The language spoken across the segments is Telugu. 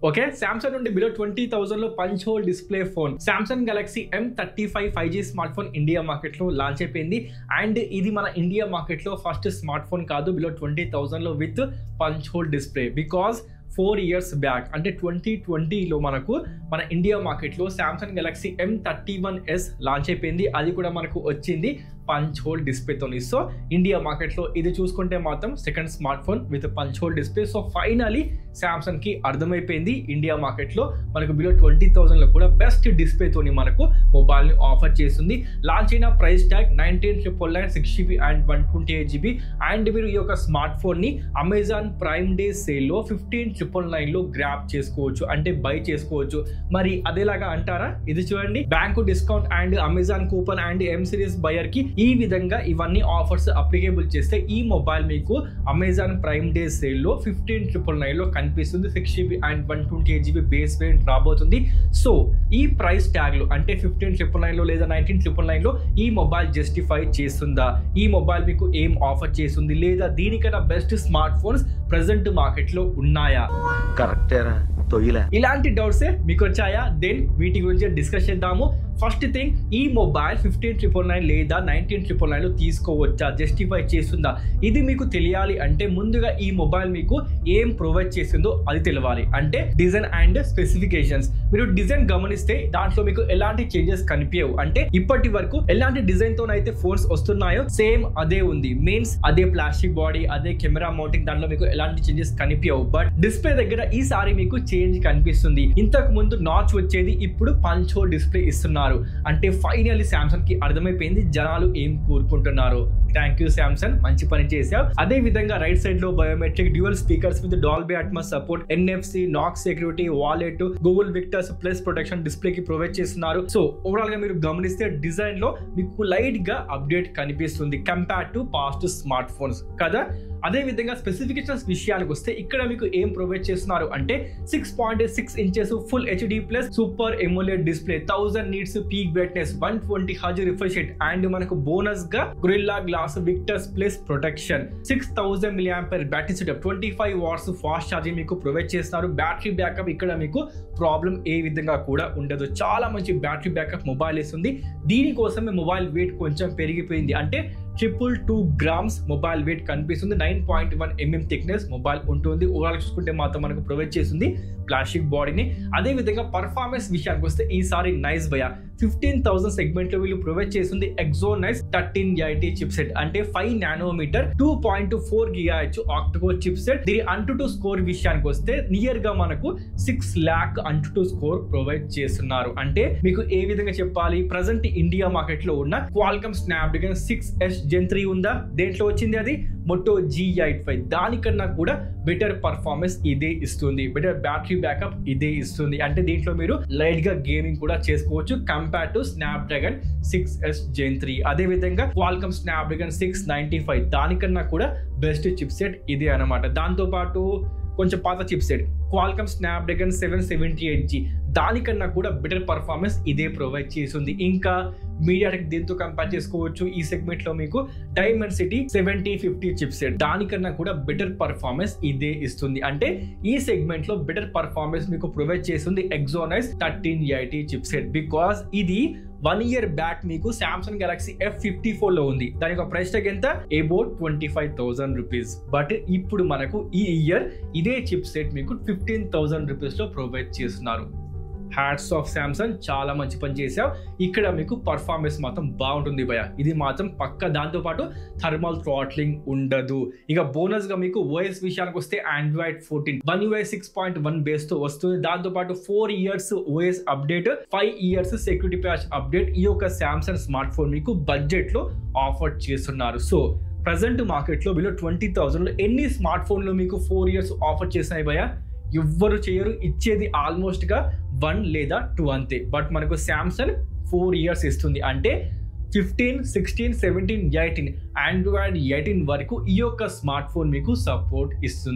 ఓకే సామ్సంగ్ నుండి బిలో ట్వంటీ థౌసండ్ లో punch hole display phone Samsung Galaxy M thirty five five G smartphone India market లో లాంచ్ అయిపోయింది అండ్ ఇది మన ఇండియా మార్కెట్ లో ఫస్ట్ స్మార్ట్ ఫోన్ కాదు బిలో ట్వంటీ థౌసండ్ లో with punch hole display because four years back అంటే ట్వంటీ ట్వంటీలో మనకు మన ఇండియా మార్కెట్లో Samsung Galaxy M thirty one S launch అయిపోయింది అది కూడా మనకు వచ్చింది పంచ్ హోల్ డిస్ప్లేతో సో ఇండియా మార్కెట్లో ఇది చూసుకుంటే మాత్రం second smartphone with punch hole display so finally Samsung కి అర్థమైపోయింది ఇండియా మార్కెట్లో మనకు బిలో ట్వంటీ థౌసండ్లో కూడా బెస్ట్ డిస్ప్లేతోని మనకు మొబైల్ని ఆఫర్ చేస్తుంది లాంచ్ అయిన price tag nineteen triple nine six GB and one twenty eight GB and మీరు ఈ యొక్క స్మార్ట్ ఫోన్ని అమెజాన్ ప్రైమ్ డే సేల్లో ఫిఫ్టీన్ ట్రిపుల్ నైన్లో గ్రాప్ చేసుకోవచ్చు అంటే బై చేసుకోవచ్చు మరి అదేలాగా అంటారా ఇది చూడండి bank discount and Amazon coupon and M series buyer కి ఈ విధంగా ఇవన్నీ ఆఫర్స్ అప్లికేబుల్ చేస్తే ఈ మొబైల్ మీకు అమెజాన్ ప్రైమ్ డే సేల్లో ఫిఫ్టీన్ ట్రిపుల్ నైన్ లో కనిపిస్తుంది six GB and one twenty eight GB base variant రాబోతుంది సో ఈ ప్రైస్ ట్యాగ్ లో అంటే ఫిఫ్టీన్ ట్రిపుల్ నైన్ లో లేదా నైన్టీన్ ట్రిపుల్ నైన్ లో ఈ మొబైల్ జస్టిఫై చేస్తుందా ఈ మొబైల్ మీకు ఏం ఆఫర్ చేస్తుంది లేదా దీనికన్నా best smartphones present market లో ఉన్నాయా కరెక్టేరా తొయ్యలే ఇలాంటి డౌట్సే మీకు వచ్చాయా దెన్ వీటి గురించి డిస్కస్ చేద్దాము ఫస్ట్ థింగ్ ఈ మొబైల్ ఫిఫ్టీన్ ట్రిపుల్ నైన్ లేదా నైన్టీన్ ట్రిపుల్ నైన్లో తీసుకోవచ్చా జస్టిఫై చేస్తుందా ఇది మీకు తెలియాలి అంటే ముందుగా ఈ మొబైల్ మీకు ఏం ప్రొవైడ్ చేసిందో అది తెలియాలి అంటే డిజైన్ అండ్ స్పెసిఫికేషన్స్ మీరు డిజైన్ గమనిస్తే దాంట్లో మీకు ఎలాంటి చేంజెస్ కనిపించవు అంటే ఇప్పటి వరకు ఎలాంటి డిజైన్ తోనైతే ఫోన్స్ వస్తున్నాయో సేమ్ అదే ఉంది మీన్స్ అదే ప్లాస్టిక్ బాడీ అదే కెమెరా మౌంటింగ్ దాంట్లో మీకు ఎలాంటి చేంజెస్ కనిపించవు బట్ డిస్ప్లే దగ్గర ఈసారి మీకు చేంజ్ కనిపిస్తుంది ఇంతకు ముందు నాచ్ వచ్చేది ఇప్పుడు పంచ్ హోల్ డిస్ప్లే ఇస్తున్నారు అంటే ఫైనల్లీ సామ్సంగ్ కి అర్థమైపోయింది జనాలు ఏం కోరుకుంటున్నారు థ్యాంక్ యూ సామ్సంగ్ మంచి పని చేసావు అదే విధంగా రైట్ సైడ్ లో biometric dual speakers with Dolby Atmos support NFC Knox security wallet Google Victus plus protection display కి ప్రొవైడ్ చేస్తున్నారు సో ఓవరాల్ గా మీరు గమనిస్తే డిజైన్ లో మీకు లైట్ గా అప్డేట్ కనిపిస్తుంది compare to past smartphones కదా అదే విధంగా స్పెసిఫికేషన్స్ విషయానికి వస్తే ఇక్కడ మీకు ఏం ప్రొవైడ్ చేస్తున్నారు అంటే six point six inches full HD plus super AMOLED display thousand nits peak brightness one twenty హజ్ రిఫ్రెష్ రేట్ అండ్ మనకు బోనస్ గా Gorilla glass Victus plus protection six thousand milliampere battery setup twenty five watts fast charging మీకు ప్రొవైడ్ చేస్తున్నారు బ్యాటరీ బ్యాకప్ ఇక్కడ మీకు ప్రాబ్లం ఏ విధంగా కూడా ఉండదు చాలా మంచి బ్యాటరీ బ్యాకప్ మొబైల్ ఇస్తుంది దీనికోసమే మొబైల్ వెయిట్ కొంచెం పెరిగిపోయింది అంటే triple two grams mobile weight కనిపిస్తుంది nine point one mm thickness mobile ఉంటుంది ఓవరాల్ చూసుకుంటే మాత్రం మనకు ప్రొవైడ్ చేస్తుంది ప్లాస్టిక్ బాడీని అదే విధంగా పర్ఫార్మెన్స్ విషయానికి వస్తే ఈసారి నైస్ భయ ఫిఫ్టీన్ థౌసండ్ సెగ్మెంట్ లో వీళ్ళు ప్రొవైడ్ చేస్తుంది Exynos thirteen eighty chipset అంటే five nanometer two point four గిగాహెచ్ ఆక్టోకోర్ చిప్ సెట్ దీని అంటు టు స్కోర్ విషయానికి వస్తే నియర్ గా మనకు six lakh AnTuTu score provide చేస్తున్నారు అంటే మీకు ఏ విధంగా చెప్పాలి ప్రజెంట్ ఇండియా మార్కెట్ లో ఉన్న Qualcomm Snapdragon six S gen three ఉందా దేంట్లో వచ్చింది అది మొటో జీ ఎయిట్ ఫైవ్ దానికన్నా కూడా బెటర్ పర్ఫార్మెన్స్ ఇదే ఇస్తుంది బెటర్ బ్యాటరీ బ్యాకప్ ఇదే ఇస్తుంది అంటే దీంట్లో మీరు లైట్ గా గేమింగ్ కూడా చేసుకోవచ్చు compare to Snapdragon six S gen three అదే విధంగా Qualcomm Snapdragon six ninety five దానికన్నా కూడా బెస్ట్ చిప్ సెట్ ఇదే అనమాట దాంతో పాటు కొంచెం పాత chipset Qualcomm Snapdragon seven seventy eight G దానికన్నా కూడా బెటర్ పర్ఫార్మెన్స్ ఇదే ప్రొవైడ్ చేస్తుంది ఇంకా మీడియాటెక్ దీంతో కంపేర్ చేసుకోవచ్చు ఈ సెగ్మెంట్ లో మీకు Dimensity seventy fifty chipset దానికన్నా కూడా బెటర్ పర్ఫార్మెన్స్ ఇదే ఇస్తుంది అంటే ఈ సెగ్మెంట్ లో బెటర్ పర్ఫార్మెన్స్ మీకు ప్రొవైడ్ చేస్తుంది Exynos thirteen eighty chipset because ఇది వన్ ఇయర్ బ్యాక్ మీకు Samsung Galaxy F fifty four లో ఉంది దాని యొక్క ప్రైస్ ట్యాగ్ ఎంత about twenty five thousand rupees but ఇప్పుడు మనకు ఈ ఇయర్ ఇదే చిప్ సెట్ మీకు ఫిఫ్టీన్ థౌసండ్ రూపీస్ లో ప్రొవైడ్ చేస్తున్నారు హ్యాట్స్ ఆఫ్ సామ్సంగ్ చాలా మంచి పని చేసావు ఇక్కడ మీకు పర్ఫార్మెన్స్ మాత్రం బాగుంటుంది భయ ఇది మాత్రం పక్క దాంతో పాటు థర్మల్ థ్రాట్లింగ్ ఉండదు ఇక బోనస్ గా మీకు ఓఎస్ విషయానికి వస్తే Android fourteen One UI six point one base తో వస్తుంది దాంతో పాటు four years OS update five years security patch update ఈ యొక్క సామ్సంగ్ స్మార్ట్ ఫోన్ మీకు బడ్జెట్ లో ఆఫర్ చేస్తున్నారు సో ప్రజెంట్ మార్కెట్లో బిలో ట్వంటీ థౌసండ్లో ఎన్ని స్మార్ట్ ఫోన్లు మీకు ఫోర్ ఇయర్స్ ఆఫర్ చేసినాయి భయ ఎవ్వరు చేయరు ఇచ్చేది ఆల్మోస్ట్ గా వన్ లేదా టూ అంతే బట్ మనకు శాంసంగ్ ఫోర్ ఇయర్స్ ఇస్తుంది అంటే fifteen sixteen seventeen eighteen Android eighteen వరకు ఈ యొక్క స్మార్ట్ ఫోన్ మీకు సపోర్ట్ ఇస్తుంది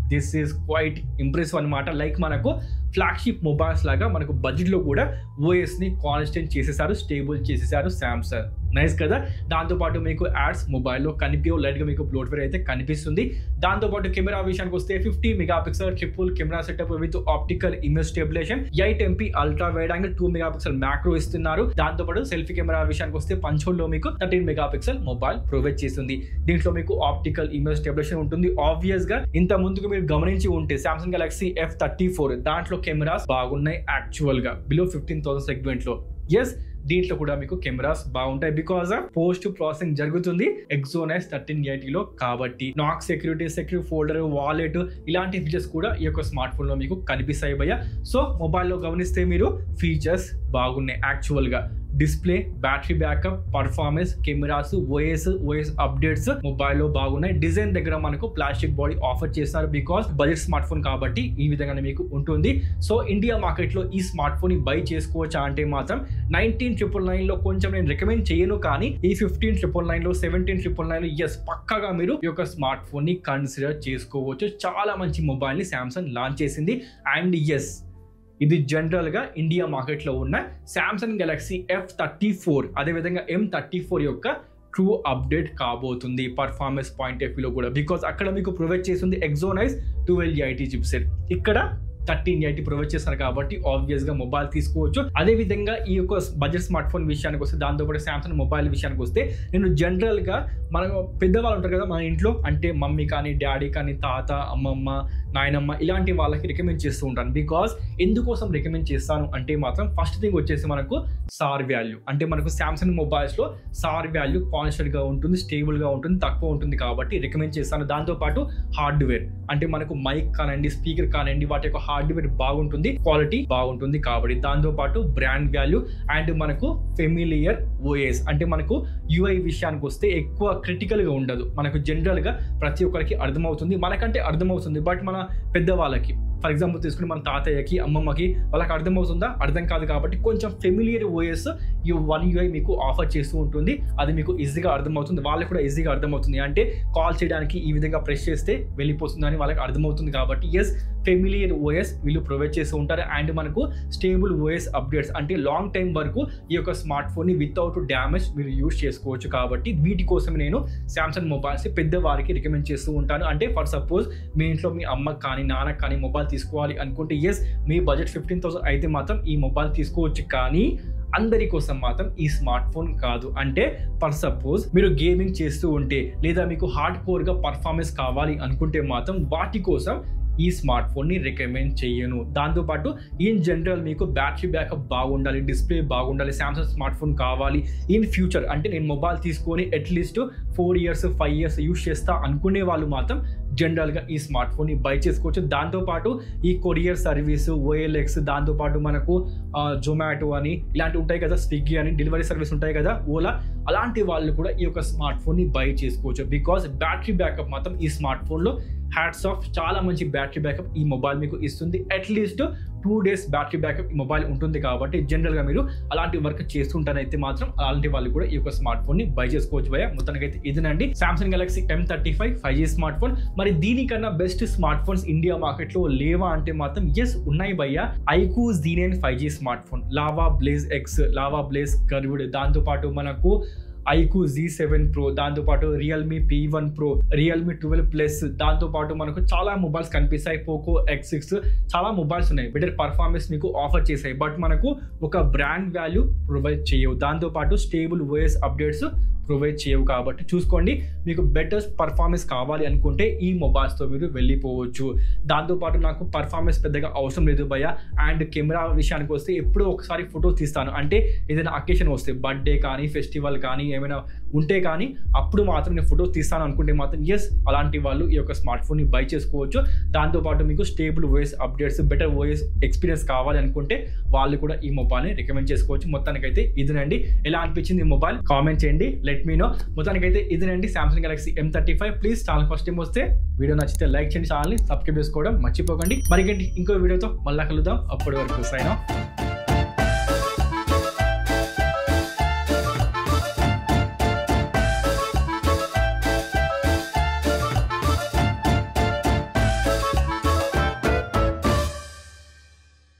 దిస్ ఈస్ క్వైట్ ఇంప్రెసివ్ అనమాట లైక్ మనకు ఫ్లాగ్షిప్ మొబైల్స్ లాగా మనకు బడ్జెట్లో కూడా ఓఎస్ని కాన్స్టెంట్ చేసేసారు స్టేబుల్ చేసేసారు శాంసంగ్ నైస్ కదా దాంతోపాటు మీకు యాడ్స్ మొబైల్లో కనిపించో లైట్గా మీకు బ్లోట్వేర్ అయితే కనిపిస్తుంది దాంతోపాటు కెమెరా విషయానికి వస్తే fifty megapixel triple camera setup with optical image stabilization eight MP ultra wide angle two megapixel macro ఇస్తున్నారు దాంతోపాటు సెల్ఫీ కెమెరా విషయానికి వస్తే పంచోల్లో మీకు thirteen megapixel mobile provide చేస్తుంది దీంట్లో మీకు ఆప్టికల్ ఇమేజ్ స్టెబిలేషన్ ఉంటుంది ఆబ్వియస్ గా ఇంత ముందుకు మీరు గమనించి ఉంటే Samsung Galaxy F thirty four దాంట్లో కెమెరాస్ బాగున్నాయి యాక్చువల్ గా బిలో ఫిఫ్టీన్ థౌసండ్ సెగ్మెంట్ లో ఎస్ దీంట్లో కూడా మీకు కెమెరాస్ బాగుంటాయి బికాస్ పోస్ట్ ప్రాసెసింగ్ జరుగుతుంది ఎక్సోనైస్ థర్టీన్ ఎయిటీలో కాబట్టి Knox security security folder wallet ఇలాంటి ఫీచర్స్ కూడా ఈ యొక్క స్మార్ట్ ఫోన్ లో మీకు కనిపిస్తాయి భయ్య సో మొబైల్లో గమనిస్తే మీరు ఫీచర్స్ బాగున్నాయి యాక్చువల్ గా display battery backup performance cameras OS OS updates మొబైల్లో బాగున్నాయి డిజైన్ దగ్గర మనకు ప్లాస్టిక్ బాడీ ఆఫర్ చేస్తారు బికాస్ బడ్జెట్ స్మార్ట్ ఫోన్ కాబట్టి ఈ విధంగానే మీకు ఉంటుంది సో ఇండియా మార్కెట్ లో ఈ స్మార్ట్ ఫోన్ బై చేసుకోవచ్చా అంటే మాత్రం నైన్టీన్ ట్రిపుల్ నైన్ లో కొంచెం నేను రికమెండ్ చేయను కానీ ఈ ఫిఫ్టీన్ ట్రిపుల్ నైన్ లో సెవెంటీన్ ట్రిపుల్ నైన్ లో ఎస్ పక్కగా మీరు ఈ యొక్క స్మార్ట్ ఫోన్ ని కన్సిడర్ చేసుకోవచ్చు చాలా మంచి మొబైల్ ని సామ్సంగ్ లాంచ్ చేసింది అండ్ ఎస్ ఇది జనరల్గా ఇండియా మార్కెట్లో ఉన్న Samsung Galaxy F thirty four అదేవిధంగా ఎం థర్టీ ఫోర్ యొక్క ట్రూ అప్డేట్ కాబోతుంది పర్ఫార్మెన్స్ పాయింట్ ఆఫ్ వ్యూలో కూడా బికాస్ అక్కడ మీకు ప్రొవైడ్ చేసింది ఎగ్జోనైజ్ ట్వెల్వ్ ఎయిటీ చిప్సెట్ ఇక్కడ థర్టీన్ ఎయిటీ ప్రొవైడ్ చేస్తారు కాబట్టి ఆబ్వియస్ గా మొబైల్ తీసుకోవచ్చు అదే విధంగా ఈ యొక్క బడ్జెట్ స్మార్ట్ ఫోన్ విషయానికి వస్తే దాంతోపాటు సామ్సంగ్ మొబైల్ విషయానికి వస్తే నేను జనరల్ గా మన పెద్దవాళ్ళు ఉంటారు కదా మన ఇంట్లో అంటే మమ్మీ కానీ డాడీ కానీ తాత అమ్మమ్మ నాయనమ్మ ఇలాంటి వాళ్ళకి రికమెండ్ చేస్తూ ఉంటాను బికాస్ ఎందుకోసం రికమెండ్ చేస్తాను అంటే మాత్రం ఫస్ట్ థింగ్ వచ్చేసి మనకు సార్ వాల్యూ అంటే మనకు సామ్సంగ్ మొబైల్స్ లో సార్ వాల్యూ కాన్స్టెంట్ గా ఉంటుంది స్టేబుల్ గా ఉంటుంది తక్కువ ఉంటుంది కాబట్టి రికమెండ్ చేస్తాను దాంతోపాటు హార్డ్వేర్ అంటే మనకు మైక్ కానివ్వండి స్పీకర్ కానివ్వండి వాటి యొక్క హార్డ్వేర్ బాగుంటుంది క్వాలిటీ బాగుంటుంది కాబట్టి దాంతోపాటు బ్రాండ్ వాల్యూ అండ్ మనకు ఫెమిలియర్ ఓఎస్ అంటే మనకు యుఐ విషయానికి వస్తే ఎక్కువ క్రిటికల్ గా ఉండదు మనకు జనరల్ గా ప్రతి ఒక్కరికి అర్థమవుతుంది మనకంటే అర్థమవుతుంది బట్ మన పెద్దవాళ్ళకి ఫర్ ఎగ్జాంపుల్ తీసుకుని మన తాతయ్యకి అమ్మమ్మకి వాళ్ళకి అర్థమవుతుందా అర్థం కాదు కాబట్టి కొంచెం ఫెమిలియర్ ఓఎస్ ఈ వన్ యూఐ మీకు ఆఫర్ చేస్తూ ఉంటుంది అది మీకు ఈజీగా అర్థమవుతుంది వాళ్ళకి కూడా ఈజీగా అర్థమవుతుంది అంటే కాల్ చేయడానికి ఈ విధంగా ప్రెస్ చేస్తే వెళ్ళిపోతుంది అని వాళ్ళకి అర్థమవుతుంది కాబట్టి ఎస్ ఫెమిలియర్ ఓఎస్ వీళ్ళు ప్రొవైడ్ చేస్తూ ఉంటారు అండ్ మనకు స్టేబుల్ ఓఎస్ అప్డేట్స్ అంటే లాంగ్ టైం వరకు ఈ యొక్క స్మార్ట్ ఫోన్ని వితౌట్ డ్యామేజ్ మీరు యూజ్ చేసుకోవచ్చు కాబట్టి వీటి కోసం నేను శాంసంగ్ మొబైల్స్ పెద్దవారికి రికమెండ్ చేస్తూ ఉంటాను అంటే ఫర్ సపోజ్ మీ ఇంట్లో మీ అమ్మకి కానీ నాన్నకి కానీ మొబైల్ తీసుకోవాలి అనుకుంటే ఎస్ మీ బడ్జెట్ ఫిఫ్టీన్ థౌసండ్ అయితే మాత్రం ఈ మొబైల్ తీసుకోవచ్చు కానీ అందరి కోసం మాత్రం ఈ స్మార్ట్ ఫోన్ కాదు అంటే ఫర్ సపోజ్ మీరు గేమింగ్ చేస్తూ ఉంటే లేదా మీకు హార్డ్ కోర్గా పర్ఫార్మెన్స్ కావాలి అనుకుంటే మాత్రం వాటి కోసం ఈ స్మార్ట్ ఫోన్ని రికమెండ్ చేయను దాంతోపాటు ఇన్ జనరల్ మీకు బ్యాటరీ బ్యాకప్ బాగుండాలి డిస్ప్లే బాగుండాలి సామ్సంగ్ స్మార్ట్ ఫోన్ కావాలి ఇన్ ఫ్యూచర్ అంటే నేను మొబైల్ తీసుకొని at least four years five years use చేస్తా అనుకునే వాళ్ళు మాత్రం జనరల్గా ఈ స్మార్ట్ ఫోన్ని బై చేసుకోవచ్చు దాంతోపాటు ఈ కొరియర్ సర్వీస్ ఓఎల్ఎక్స్ దాంతోపాటు మనకు జొమాటో అని ఇలాంటివి ఉంటాయి కదా స్విగ్గీ అని డెలివరీ సర్వీస్ ఉంటాయి కదా ఓలా అలాంటి వాళ్ళు కూడా ఈ యొక్క స్మార్ట్ ఫోన్ని బై చేసుకోవచ్చు బికాస్ బ్యాటరీ బ్యాకప్ మాత్రం ఈ స్మార్ట్ ఫోన్లో హ్యాట్స్ ఆఫ్ చాలా మంచి బ్యాటరీ బ్యాకప్ ఈ మొబైల్ మీకు ఇస్తుంది at least two days battery backup ఈ మొబైల్ ఉంటుంది కాబట్టి జనరల్గా మీరు అలాంటి వర్క్ చేస్తుంటారైతే మాత్రం అలాంటి వాళ్ళు కూడా ఈ యొక్క స్మార్ట్ ఫోన్ని బై చేసుకోవచ్చు భయ మొత్తానికైతే ఇదేనండి Samsung Galaxy M thirty five five G smartphone మరి దీనికన్నా బెస్ట్ స్మార్ట్ ఫోన్స్ ఇండియా మార్కెట్లో లేవా అంటే మాత్రం ఎస్ ఉన్నాయి భయ్య iQOO Z nine five G smartphone Lava Blaze X Lava Blaze curved దాంతోపాటు మనకు ఐకు జీ సెవెన్ ప్రో దాంతోపాటు Realme P one pro Realme twelve plus దాంతోపాటు మనకు చాలా మొబైల్స్ కనిపిస్తాయి పోకో ఎక్స్ సిక్స్ చాలా మొబైల్స్ ఉన్నాయి బెటర్ పర్ఫార్మెన్స్ మీకు ఆఫర్ చేశాయి బట్ మనకు ఒక బ్రాండ్ వాల్యూ ప్రొవైడ్ చేయవు దాంతోపాటు స్టేబుల్ ఓఎస్ అప్డేట్స్ ప్రొవైడ్ చేయవు కాబట్టి చూసుకోండి మీకు బెటర్ పర్ఫార్మెన్స్ కావాలి అనుకుంటే ఈ మొబైల్స్తో మీరు వెళ్ళిపోవచ్చు దాంతోపాటు నాకు పర్ఫార్మెన్స్ పెద్దగా అవసరం లేదు భయ అండ్ కెమెరా విషయానికి వస్తే ఎప్పుడో ఒకసారి ఫోటో తీస్తాను అంటే ఏదైనా అకేషన్ వస్తే బర్త్డే కానీ ఫెస్టివల్ కానీ ఏమైనా ఉంటే కానీ అప్పుడు మాత్రం నేను ఫోటో తీస్తాను అనుకుంటే మాత్రం ఎస్ అలాంటి వాళ్ళు ఈ యొక్క స్మార్ట్ ఫోన్ని బై చేసుకోవచ్చు దాంతోపాటు మీకు stable voice updates better voice experience కావాలి అనుకుంటే వాళ్ళు కూడా ఈ మొబైల్ని రికమెండ్ చేసుకోవచ్చు మొత్తానికైతే ఇదేనండి ఎలా అనిపించింది ఈ మొబైల్ కామెంట్ చేయండి లెట్ మీ నో మొత్తానికైతే ఇదేనండి Samsung Galaxy M thirty five please channel first time వస్తే వీడియో నచ్చితే లైక్ చేయండి ఛానల్ని సబ్స్క్రైబ్ చేసుకోవడం మర్చిపోకండి మరి ఇంకో వీడియోతో మళ్ళీ కలుద్దాం అప్పటి వరకు సైన్